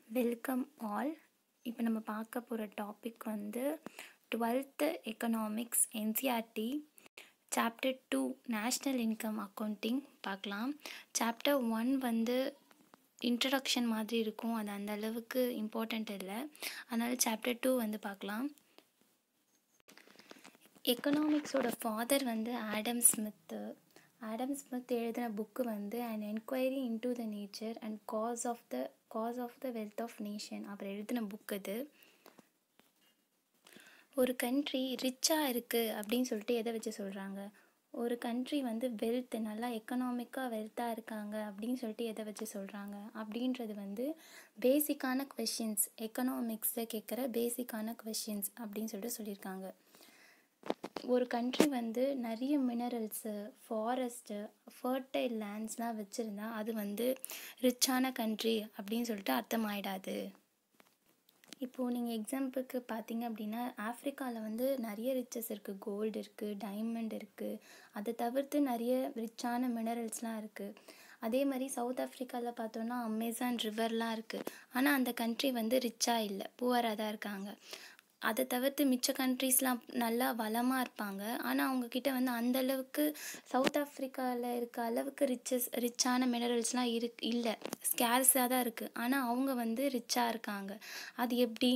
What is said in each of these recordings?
welcome all இப்போ நம்ம பார்க்க போகிற டாபிக் வந்து twelfth economics NCERT chapter two national income accounting பார்க்கலாம் சாப்டர் ஒன் வந்து இன்ட்ரடக்ஷன் மாதிரி இருக்கும் அது அந்த அளவுக்கு இம்பார்ட்டண்ட் இல்லை அதனால் சாப்டர் டூ வந்து பார்க்கலாம் எக்கனாமிக்ஸோட ஃபாதர் வந்து ஆடம் ஸ்மித்து ஆடம் ஸ்மித் எழுதின புக்கு வந்து and enquiry into the nature and cause of the cause of the wealth of nation அவர் எழுதின புக் இது ஒரு கண்ட்ரி ரிச்சாக இருக்குது அப்படின்னு சொல்லிட்டு எதை வச்சு சொல்கிறாங்க ஒரு கண்ட்ரி வந்து வெல்த் நல்லா எக்கனாமிக்காக வெல்த்தாக இருக்காங்க அப்படின்னு சொல்லிட்டு எதை வச்சு சொல்கிறாங்க அப்படின்றது வந்து பேசிக்கான கொஷின்ஸ் எக்கனாமிக்ஸில் கேட்குற பேசிக்கான கொஷின்ஸ் அப்படின்னு சொல்லிட்டு சொல்லியிருக்காங்க ஒரு கண்ட்ரி வந்து நிறைய மினரல்ஸு ஃபாரஸ்ட்டு ஃபர்டைல் லேண்ட்ஸ்லாம் வச்சுருந்தா அது வந்து ரிச்சான கண்ட்ரி அப்படின்னு சொல்லிட்டு அர்த்தம் ஆயிடாது இப்போது நீங்கள் எக்ஸாம்பிளுக்கு பார்த்தீங்க அப்படின்னா ஆஃப்ரிக்காவில் வந்து நிறைய ரிச்சஸ் இருக்குது கோல்டு இருக்குது டைமண்ட் இருக்குது அதை தவிர்த்து நிறைய ரிச்சான மினரல்ஸ்லாம் இருக்குது அதே மாதிரி சவுத் ஆஃப்ரிக்காவில் பார்த்தோன்னா அமேசான் ரிவர்லாம் இருக்குது ஆனால் அந்த கண்ட்ரி வந்து ரிச்சாக இல்லை புவராக தான் இருக்காங்க அதை தவிர்த்து மிச்ச கண்ட்ரீஸ்லாம் நல்லா வளமாக இருப்பாங்க ஆனால் அவங்கக்கிட்ட வந்து அந்தளவுக்கு சவுத் ஆஃப்ரிக்காவில் இருக்க அளவுக்கு ரிச்சஸ் ரிச்சான மினரல்ஸ்லாம் இரு இல்லை ஸ்கேர்ஸாக தான் இருக்குது ஆனால் அவங்க வந்து ரிச்சாக இருக்காங்க அது எப்படி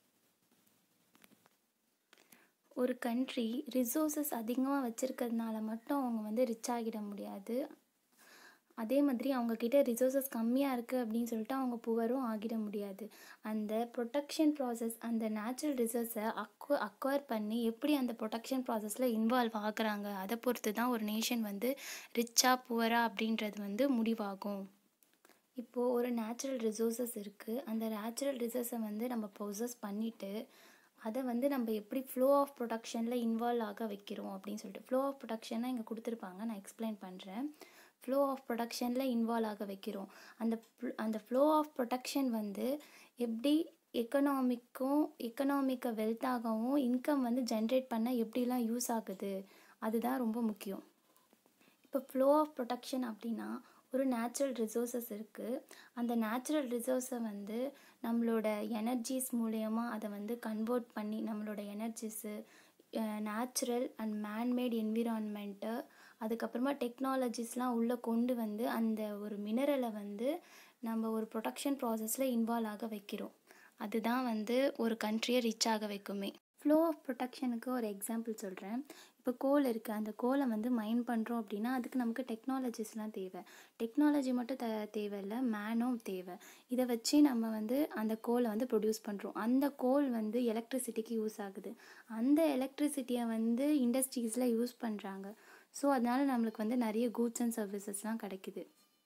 ஒரு கண்ட்ரி ரிசோர்ஸஸ் அதிகமாக வச்சுருக்கிறதுனால மட்டும் அவங்க வந்து ரிச் ஆகிட முடியாது அதே மாதிரி அவங்கக்கிட்ட ரிசோர்ஸஸ் கம்மியாக இருக்குது அப்படின்னு சொல்லிட்டு அவங்க புவரும் ஆகிட முடியாது அந்த ப்ரொடக்ஷன் ப்ராசஸ் அந்த நேச்சுரல் ரிசோர்ஸை அக்வ அக்வயர் பண்ணி எப்படி அந்த ப்ரொடக்ஷன் ப்ராசஸில் இன்வால்வ் ஆகுறாங்க அதை பொறுத்து தான் ஒரு நேஷன் வந்து ரிச்சா புவரா அப்படின்றது வந்து முடிவாகும் இப்போது ஒரு நேச்சுரல் ரிசோர்ஸஸ் இருக்குது அந்த நேச்சுரல் ரிசோர்ஸை வந்து நம்ம ப்ரொசஸ் பண்ணிவிட்டு அதை வந்து நம்ம எப்படி ஃப்ளோ ஆஃப் ப்ரொடக்ஷனில் இன்வால்வ் ஆக வைக்கிறோம் அப்படின்னு சொல்லிட்டு ஃப்ளோ ஆஃப் ப்ரொடக்ஷனாக இங்கே கொடுத்துருப்பாங்க நான் எக்ஸ்பிளைன் பண்ணுறேன் ஃப்ளோ ஆஃப் ப்ரொடக்ஷனில் இன்வால்வ் ஆக வைக்கிறோம் அந்த அந்த ஃப்ளோ ஆஃப் ப்ரொடக்ஷன் வந்து எப்படி எக்கனாமிக்கும் எக்கனாமிக்கை வெல்த்தாகவும் இன்கம் வந்து ஜென்ரேட் பண்ண எப்படிலாம் யூஸ் ஆகுது அதுதான் ரொம்ப முக்கியம் இப்போ ஃப்ளோ ஆஃப் ப்ரொடக்ஷன் அப்படின்னா ஒரு நேச்சுரல் ரிசோர்ஸஸ் இருக்குது அந்த நேச்சுரல் ரிசோர்ஸை வந்து நம்மளோட எனர்ஜிஸ் மூலயமா அதை வந்து கன்வெர்ட் பண்ணி நம்மளோட energies natural and manmade environment அதுக்கப்புறமா டெக்னாலஜிஸ்லாம் உள்ளே கொண்டு வந்து அந்த ஒரு மினரலை வந்து நம்ம ஒரு ப்ரொடக்ஷன் ப்ராசஸில் இன்வால்வ் ஆக வைக்கிறோம் அதுதான் வந்து ஒரு கண்ட்ரியை ரீச் ஆக வைக்குமே ஃப்ளோ ஆஃப் ப்ரொடக்ஷனுக்கு ஒரு எக்ஸாம்பிள் சொல்கிறேன் இப்போ கோல் இருக்குது அந்த கோலை வந்து மைன் பண்ணுறோம் அப்படின்னா அதுக்கு நமக்கு டெக்னாலஜிஸ்லாம் தேவை டெக்னாலஜி மட்டும் த தேவையில்லை மேனும் தேவை இதை வச்சு நம்ம வந்து அந்த கோலை வந்து ப்ரொடியூஸ் பண்ணுறோம் அந்த கோல் வந்து எலக்ட்ரிசிட்டிக்கு யூஸ் ஆகுது அந்த எலக்ட்ரிசிட்டியை வந்து இண்டஸ்ட்ரீஸில் யூஸ் பண்ணுறாங்க ஸோ அதனால் நம்மளுக்கு வந்து நிறைய கூட்ஸ் அண்ட் சர்வீசஸ்லாம் கிடைக்குது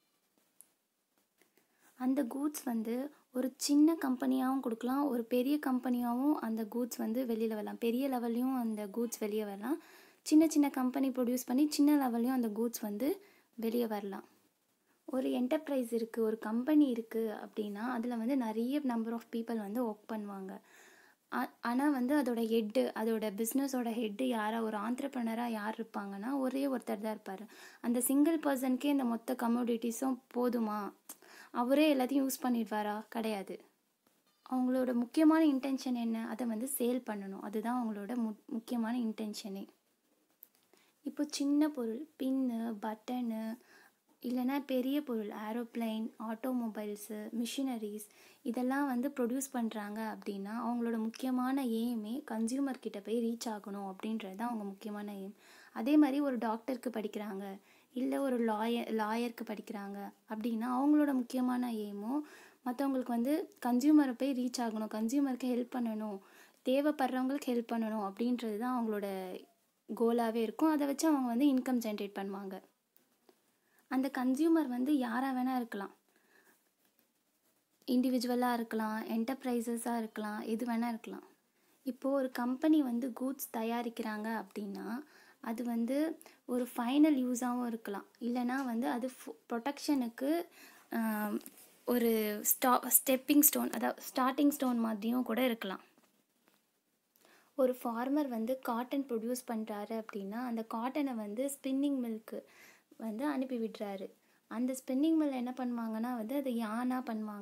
அந்த கூட்ஸ் வந்து ஒரு சின்ன கம்பெனியாகவும் கொடுக்கலாம் ஒரு பெரிய கம்பெனியாகவும் அந்த கூட்ஸ் வந்து வெளியில் வரலாம் பெரிய லெவல்லையும் அந்த கூட்ஸ் வெளியே வரலாம் சின்ன சின்ன கம்பெனி ப்ரொடியூஸ் பண்ணி சின்ன லெவல்லையும் அந்த கூட்ஸ் வந்து வெளியே வரலாம் ஒரு என்டர்ப்ரைஸ் இருக்குது ஒரு கம்பெனி இருக்குது அப்படின்னா அதில் வந்து நிறைய நம்பர் ஆஃப் பீப்புள் வந்து ஒர்க் பண்ணுவாங்க ஆனால் வந்து அதோட ஹெட்டு அதோட பிஸ்னஸோட ஹெட்டு யாராக ஒரு ஆண்டர்ப்ரனராக யார் இருப்பாங்கன்னா ஒரே ஒருத்தர் தான் இருப்பார் அந்த சிங்கிள் பர்சனுக்கே இந்த மொத்த கமோடிட்டிஸும் போதுமா அவரே எல்லாத்தையும் யூஸ் பண்ணிடுவாரா கிடையாது அவங்களோட முக்கியமான இன்டென்ஷன் என்ன அதை வந்து சேல் பண்ணணும் அதுதான் அவங்களோட மு முக்கியமான இன்டென்ஷனே இப்போ சின்ன பொருள் பின்னு பட்டனு இல்லைனா பெரிய பொருள் ஏரோப்ளைன் ஆட்டோமொபைல்ஸு மிஷினரிஸ் இதெல்லாம் வந்து ப்ரொடியூஸ் பண்ணுறாங்க அப்படின்னா அவங்களோட முக்கியமான எய்மே கன்சியூமர் கிட்ட போய் ரீச் ஆகணும் அப்படின்றது தான் அவங்க முக்கியமான எய்ம் அதே மாதிரி ஒரு டாக்டருக்கு படிக்கிறாங்க இல்லை ஒரு லாயர் லாயருக்கு படிக்கிறாங்க அப்படின்னா அவங்களோட முக்கியமான எய்மும் மற்றவங்களுக்கு வந்து கன்சியூமரை போய் ரீச் ஆகணும் கன்சியூமருக்கு ஹெல்ப் பண்ணணும் தேவைப்படுறவங்களுக்கு ஹெல்ப் பண்ணணும் அப்படின்றது தான் அவங்களோட கோலாகவே இருக்கும் அதை வச்சு அவங்க வந்து இன்கம் ஜென்ரேட் பண்ணுவாங்க அந்த கன்சியூமர் வந்து யாராக வேணால் இருக்கலாம் இண்டிவிஜுவலாக இருக்கலாம் என்டர்ப்ரைசஸாக இருக்கலாம் எது வேணால் இருக்கலாம் இப்போது ஒரு கம்பெனி வந்து கூட்ஸ் தயாரிக்கிறாங்க அப்படின்னா அது வந்து ஒரு ஃபைனல் யூஸாகவும் இருக்கலாம் இல்லைனா வந்து அது ப்ரொடக்ஷனுக்கு ஒரு ஸ்டா ஸ்டெப்பிங் ஸ்டோன் அதாவது ஸ்டார்டிங் ஸ்டோன் மாதிரியும் கூட இருக்கலாம் ஒரு ஃபார்மர் வந்து காட்டன் ப்ரொடியூஸ் பண்ணுறாரு அப்படின்னா அந்த காட்டனை வந்து ஸ்பின்னிங் மில்க்கு வந்து அனுப்பி விடுறாரு அந்த ஸ்பின்னிங் மில் என்ன பண்ணுவாங்கன்னா வந்து அதை யானாக பண்ணுவாங்க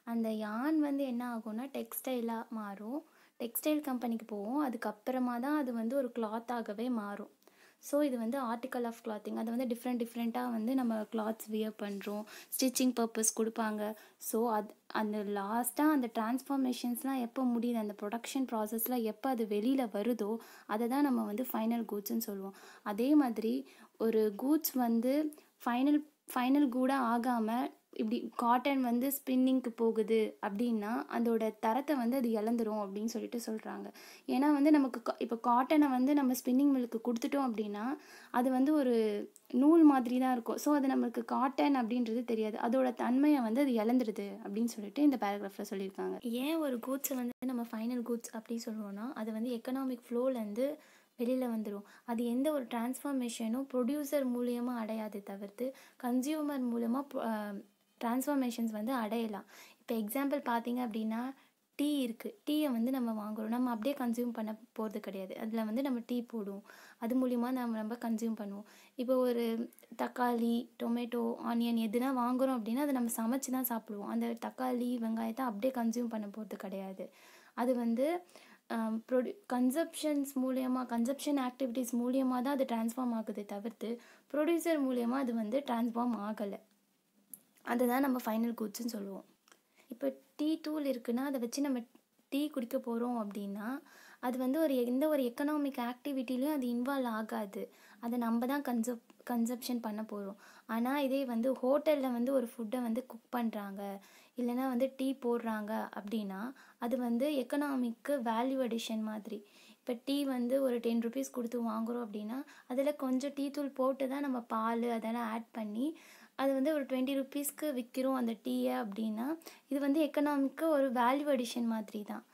அந்த யான் வந்து என்ன ஆகும்னா டெக்ஸ்டைலாக மாறும் டெக்ஸ்டைல் கம்பெனிக்கு போகும் அதுக்கப்புறமா தான் அது வந்து ஒரு கிளாத்தாகவே மாறும் ஸோ இது வந்து ஆர்டிக்கல் ஆஃப் கிளாத்திங் அது வந்து டிஃப்ரெண்ட் டிஃப்ரெண்ட்டாக வந்து நம்ம கிளாத்ஸ் வியர் பண்ணுறோம் ஸ்டிச்சிங் பர்பஸ் கொடுப்பாங்க ஸோ அது அந்த லாஸ்ட்டாக அந்த டிரான்ஸ்ஃபார்மேஷன்ஸ்லாம் எப்போ முடியுது அந்த ப்ரொடக்ஷன் ப்ராசஸ்லாம் எப்போ அது வெளியில் வருதோ அதை தான் நம்ம வந்து ஃபைனல் கூட்ஸ்ன்னு சொல்லுவோம் அதே மாதிரி ஒரு கூட்ஸ் வந்து ஃபைனல் ஃபைனல் கூட ஆகாமல் இப்படி காட்டன் வந்து ஸ்பின்னிங்க்கு போகுது அப்படின்னா அதோட தரத்தை வந்து அது இழந்துரும் அப்படின்னு சொல்லிட்டு சொல்கிறாங்க ஏன்னா வந்து நமக்கு கா- இப்போ காட்டனை வந்து நம்ம ஸ்பின்னிங் மில்லுக்கு கொடுத்துட்டோம் அப்படின்னா அது வந்து ஒரு நூல் மாதிரி தான் இருக்கும் ஸோ அது நம்மளுக்கு காட்டன் அப்படின்றது தெரியாது அதோட தன்மையை வந்து அது இழந்துடுது அப்படின்னு சொல்லிட்டு இந்த பேராகிராஃபில் சொல்லியிருக்காங்க ஏன் ஒரு கூட்ஸை வந்து நம்ம ஃபைனல் கூட்ஸ் அப்படி சொல்லுவோம்னா அது வந்து எக்கனாமிக் ஃப்ளோலேருந்து வெளியில் வந்துடும் அது எந்த ஒரு டிரான்ஸ்ஃபார்மேஷனும் ப்ரொடியூசர் மூலியமாக அடையாது தவிர்த்து கன்சியூமர் மூலமாக டிரான்ஸ்ஃபார்மேஷன்ஸ் வந்து அடையலாம் இப்போ எக்ஸாம்பிள் பார்த்தீங்க அப்படின்னா டீ இருக்குது டீயை வந்து நம்ம வாங்குறோம் நம்ம அப்படியே கன்சியூம் பண்ண போகிறது கிடையாது அதில் வந்து நம்ம டீ போடுவோம் அது மூலிமா நம்ம நம்ம கன்சியூம் பண்ணுவோம் இப்போ ஒரு தக்காளி டொமேட்டோ ஆனியன் எதுனா வாங்குறோம் அப்படின்னா அதை நம்ம சமைச்சு தான் சாப்பிடுவோம் அந்த தக்காளி வெங்காயத்தை அப்படியே கன்சியூம் பண்ண போகிறது கிடையாது அது வந்து ப்ரொடி கன்சப்ஷன்ஸ் மூலியமாக கன்சப்ஷன் ஆக்டிவிட்டீஸ் மூலியமாக தான் அது ட்ரான்ஸ்ஃபார்ம் ஆகுது தவிர்த்து ப்ரொடியூசர் மூலியமாக அது வந்து ட்ரான்ஸ்ஃபார்ம் ஆகலை அதுதான் நம்ம ஃபைனல் கூட்ஸ்னு சொல்லுவோம் இப்போ டீ தூள் இருக்குன்னா அதை வச்சு நம்ம டீ குடிக்க போகிறோம் அப்படின்னா அது வந்து ஒரு எந்த ஒரு எக்கனாமிக் ஆக்டிவிட்டிலையும் அது இன்வால்வ் ஆகாது அதை நம்ம தான் கன்சப் கன்சப்ஷன் பண்ண போகிறோம் ஆனால் இதே வந்து ஹோட்டலில் வந்து ஒரு ஃபுட்டை வந்து குக் பண்ணுறாங்க இல்லைன்னா வந்து டீ போடுறாங்க அப்படின்னா அது வந்து எக்கனாமிக்கு வேல்யூ அடிஷன் மாதிரி இப்போ டீ வந்து ஒரு டென் ருபீஸ் கொடுத்து வாங்குறோம் அப்படின்னா அதில் கொஞ்சம் டீ தூள் போட்டு தான் நம்ம பால் அதெல்லாம் ஆட் பண்ணி அது வந்து ஒரு டுவெண்ட்டி ருபீஸ்க்கு விற்கிறோம் அந்த டீயை அப்படின்னா இது வந்து எக்கனாமிக்கு ஒரு வேல்யூ அடிஷன் மாதிரி தான்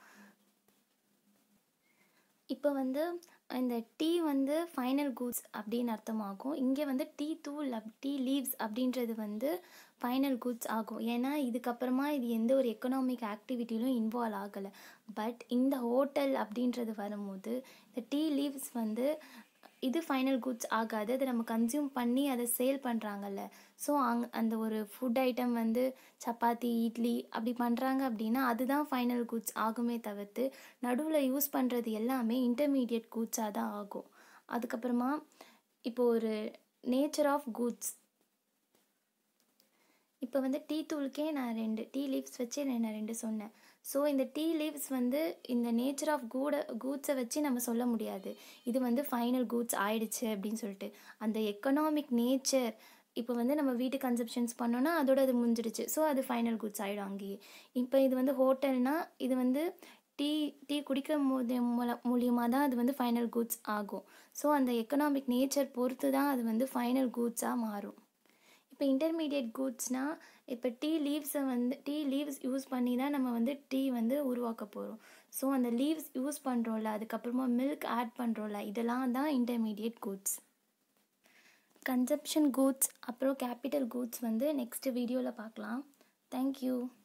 இப்போ வந்து இந்த டீ வந்து ஃபைனல் கூட்ஸ் அப்படின்னு அர்த்தமாகும் இங்கே வந்து டீ தூள் அப் டீ லீவ்ஸ் அப்படின்றது வந்து ஃபைனல் கூட்ஸ் ஆகும் ஏன்னா இதுக்கப்புறமா இது எந்த ஒரு எக்கனாமிக் ஆக்டிவிட்டிலும் இன்வால்வ் ஆகலை பட் இந்த ஹோட்டல் அப்படின்றது வரும்போது இந்த டீ லீவ்ஸ் வந்து இது ஃபைனல் குட்ஸ் ஆகாது அதை நம்ம கன்சியூம் பண்ணி அதை சேல் பண்ணுறாங்கல்ல ஸோ அங் அந்த ஒரு ஃபுட் ஐட்டம் வந்து சப்பாத்தி இட்லி அப்படி பண்ணுறாங்க அப்படின்னா அதுதான் ஃபைனல் குட்ஸ் ஆகுமே தவிர்த்து நடுவில் யூஸ் பண்ணுறது எல்லாமே இன்டர்மீடியட் கூட்ஸாக தான் ஆகும் அதுக்கப்புறமா இப்போ ஒரு நேச்சர் ஆஃப் கூட்ஸ் இப்போ வந்து டீ தூளுக்கே நான் ரெண்டு டீ லீவ்ஸ் வச்சு நான் ரெண்டு சொன்னேன் ஸோ இந்த டீ லீவ்ஸ் வந்து இந்த நேச்சர் ஆஃப் கூட கூட்ஸை வச்சு நம்ம சொல்ல முடியாது இது வந்து ஃபைனல் கூட்ஸ் ஆயிடுச்சு அப்படின்னு சொல்லிட்டு அந்த எக்கனாமிக் நேச்சர் இப்போ வந்து நம்ம வீட்டு கன்சப்ஷன்ஸ் பண்ணோன்னா அதோட அது முடிஞ்சிடுச்சு ஸோ அது ஃபைனல் கூட்ஸ் ஆகிடும் அங்கேயே இப்போ இது வந்து ஹோட்டல்னா இது வந்து டீ டீ குடிக்கும் போது மூல மூலியமாக தான் அது வந்து ஃபைனல் கூட்ஸ் ஆகும் ஸோ அந்த எக்கனாமிக் நேச்சர் பொறுத்து தான் அது வந்து ஃபைனல் கூட்ஸாக மாறும் இப்போ இன்டர்மீடியட் கூட்ஸ்னால் இப்போ டீ லீவ்ஸை வந்து டீ லீவ்ஸ் யூஸ் பண்ணி தான் நம்ம வந்து டீ வந்து உருவாக்க போகிறோம் ஸோ அந்த லீவ்ஸ் யூஸ் பண்ணுறோம்ல அதுக்கப்புறமா மில்க் ஆட் பண்ணுறோம்ல இதெல்லாம் தான் இன்டர்மீடியட் கூட்ஸ் கன்சப்ஷன் கூட்ஸ் அப்புறம் கேபிட்டல் கூட்ஸ் வந்து நெக்ஸ்ட் வீடியோவில் பார்க்கலாம் தேங்க்யூ